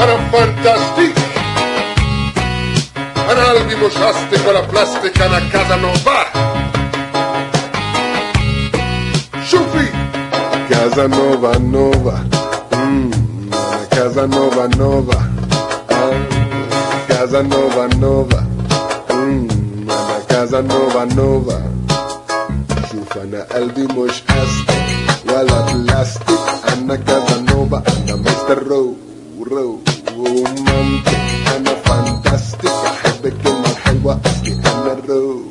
انا فانتاستيك انا قلبي مش هستك ولا بلاستيك انا كازانوفا شوفي كازانوفا نوفا مم، أنا كازانوفا نوفا آه، كازانوفا نوفا مم، انا كازانوفا نوفا شوف انا قلبي مش استك ولا بلاستيك انا كازانوفا انا مستر رو رو رومانتك انا فانتاستيك احب الكلمة الحلوة اصلي انا رو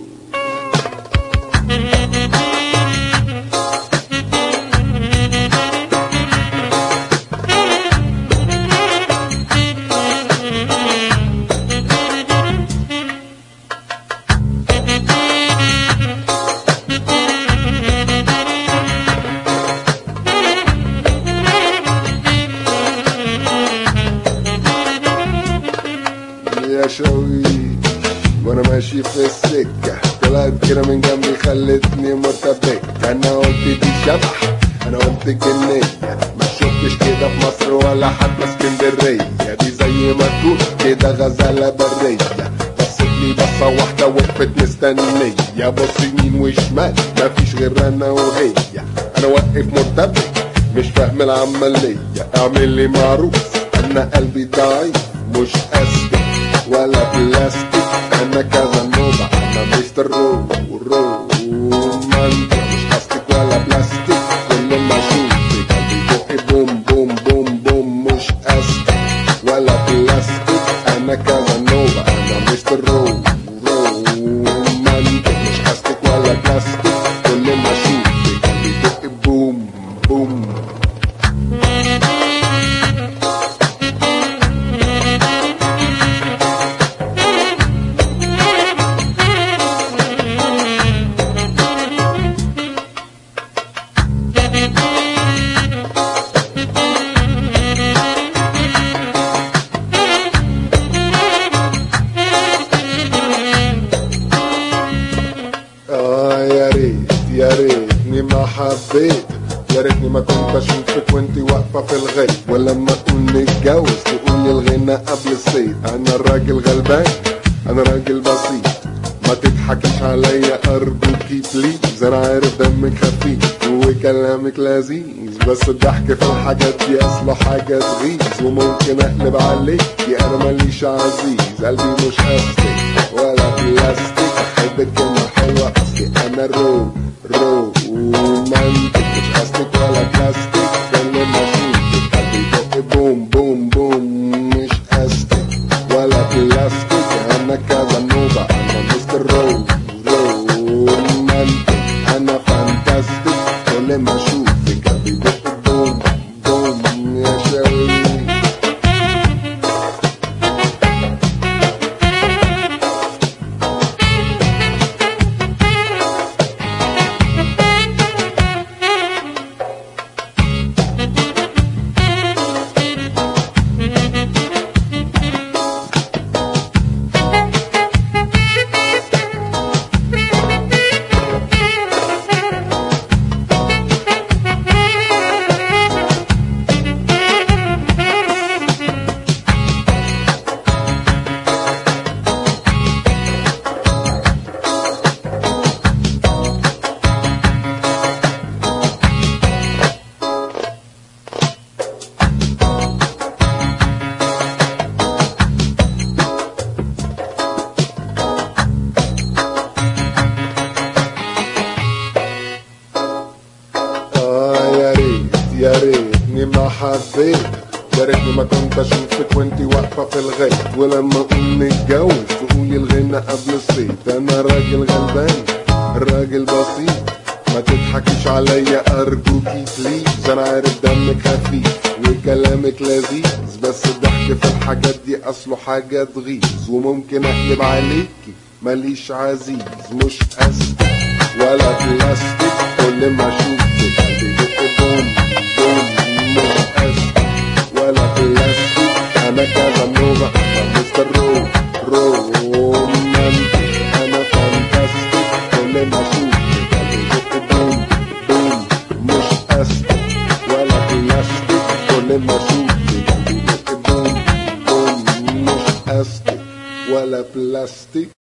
يا شوي وانا ماشي في السكة طلعت كده من جنبي خلتني مرتبك انا قلت دي شبح انا قلت جنية ما شفتش كده في مصر ولا حتى اسكندرية دي زي ما تقول كده غزالة برية بصت لي بصة واحدة وقفت مستنية بص يمين وشمال مفيش غير انا وهي انا واقف مرتبك مش فاهم العملية اعمل لي معروف انا قلبي ضعيف مش قصدي ولا بلاستيك انا كازانوفا انا مستر رو رو رومانتك مش قصدك ولا بلاستيك كل ما اشوفك قلبي بقي بوم بوم بوم بوم مش قصدي ولا بلاستيك انا كازانوفا انا مستر رو رو رومانتك مش قصدك ولا بلاستيك كل ما اشوفك قلبي بقي بوم بوم اه يا ريت يا ريتني ما حبيت يا ريتني ما كنت اشوفك وانتي واقفة في الغيط ولما اقول نتجوز تقولي الغنى قبل الصيد انا الراجل غلبان انا راجل بسيط ما تضحكيش عليا ارجوكي بليز انا عارف دمك خفيف وكلامك لذيذ بس الضحك في الحاجات دي اصله حاجة تغيظ وممكن اقلب عليكي انا ماليش عزيز قلبي مش قصدي ولا بلاستيك احب الكلمة حلوة اصلي انا رو رو رومانتك مش قصدك ولا بلاستيك كل ما اشوفك قلبي بقي بوم بوم بوم مش قصدك ولا بلاستيك انا كازانوفا انا مستر رو رو رومانتك انا فانتاستيك كل ما اشوفك قلبي بقي بوم بوم يا شاوي آه يا ريت يا ريتني ما حبيت يا ريتني ما كنت اشوفك وانتي واقفة في الغيط ولما اقول نتجوز تقولي الغنى قبل الصيت انا راجل غلبان راجل بسيط ما تضحكيش عليا ارجوكي بليز انا عارف دمك خفيف وكلامك لذيذ بس الضحك في الحاجات دي اصله حاجة تغيظ وممكن اقلب عليكي ماليش عزيز مش قصدي ولا بلاستيك كل ما اشوفك قلبي يدق بوم بوم مش قصدي ولا بلاستيك انا كازانوفا انا مستر رو رو رومانتك انا فانتاستيك كل ما اشوفك قلبي يدق بوم بوم مش قصدي ولا بلاستيك كل ما اشوفك قلبي يدق بوم استك ولا بلاستيك